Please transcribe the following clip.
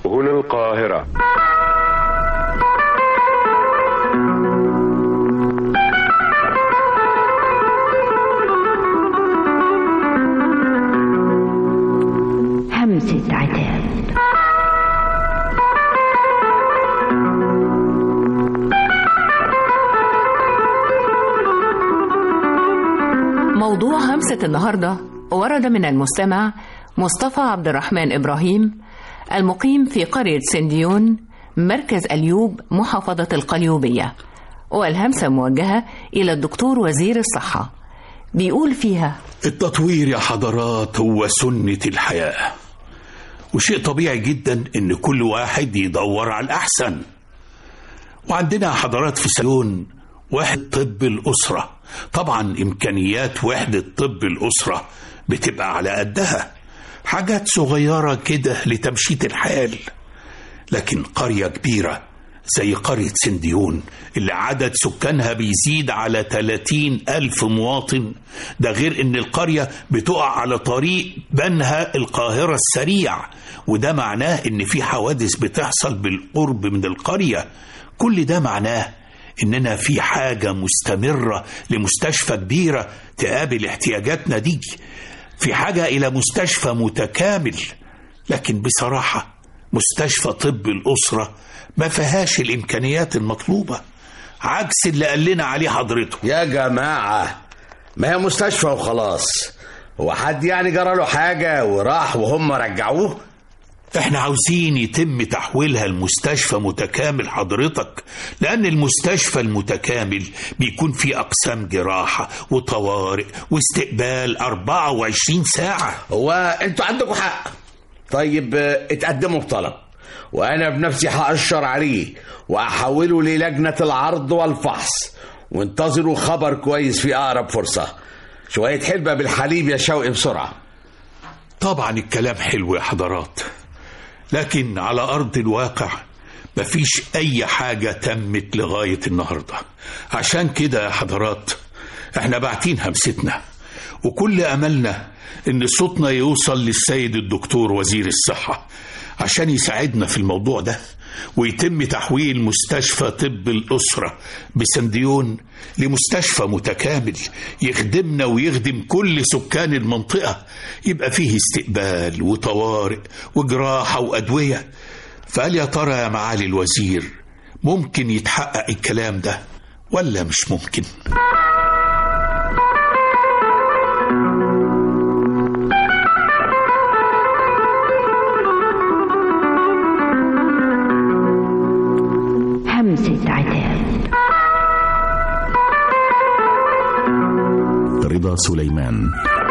هنا القاهرة همسة عتاب موضوع همسة النهاردة ورد من المستمع مصطفى عبد الرحمن إبراهيم المقيم في قرية سنديون مركز أليوب محافظة القليوبية والهمسة موجهة إلى الدكتور وزير الصحة بيقول فيها التطوير يا حضرات هو سنة الحياة وشيء طبيعي جدا ان كل واحد يدور على الأحسن وعندنا حضرات في سلون واحد طب الأسرة طبعا إمكانيات وحدة طب الأسرة بتبقى على قدها حاجات صغيرة كده لتمشيط الحال لكن قرية كبيرة زي قرية سنديون اللي عدد سكانها بيزيد على 30 ألف مواطن ده غير إن القرية بتقع على طريق بنها القاهرة السريع وده معناه إن في حوادث بتحصل بالقرب من القرية كل ده معناه إننا في حاجة مستمرة لمستشفى كبيرة تقابل احتياجاتنا دي في حاجة إلى مستشفى متكامل لكن بصراحة مستشفى طب الأسرة ما فيهاش الإمكانيات المطلوبة عكس اللي قال لنا عليه حضرته يا جماعة ما هي مستشفى وخلاص هو حد يعني جرى له حاجة وراح وهم رجعوه احنا عاوزين يتم تحويلها لمستشفى متكامل حضرتك لأن المستشفى المتكامل بيكون فيه أقسام جراحة وطوارئ واستقبال 24 ساعة هو انتوا عندكم حق طيب اه، اتقدموا بطلب وانا بنفسي هأشر عليه واحوله للجنة العرض والفحص وانتظروا خبر كويس في اقرب فرصة شوية حلبة بالحليب يا شوقي بسرعة طبعا الكلام حلو يا حضرات لكن على أرض الواقع مفيش أي حاجة تمت لغاية النهاردة عشان كده يا حضرات احنا باعتين همستنا وكل أملنا إن صوتنا يوصل للسيد الدكتور وزير الصحة عشان يساعدنا في الموضوع ده ويتم تحويل مستشفى طب الأسرة بسنديون لمستشفى متكامل يخدمنا ويخدم كل سكان المنطقة يبقى فيه استقبال وطوارئ وجراحة وأدوية فقال يا ترى يا معالي الوزير ممكن يتحقق الكلام ده ولا مش ممكن همسة عتاب رضا سليمان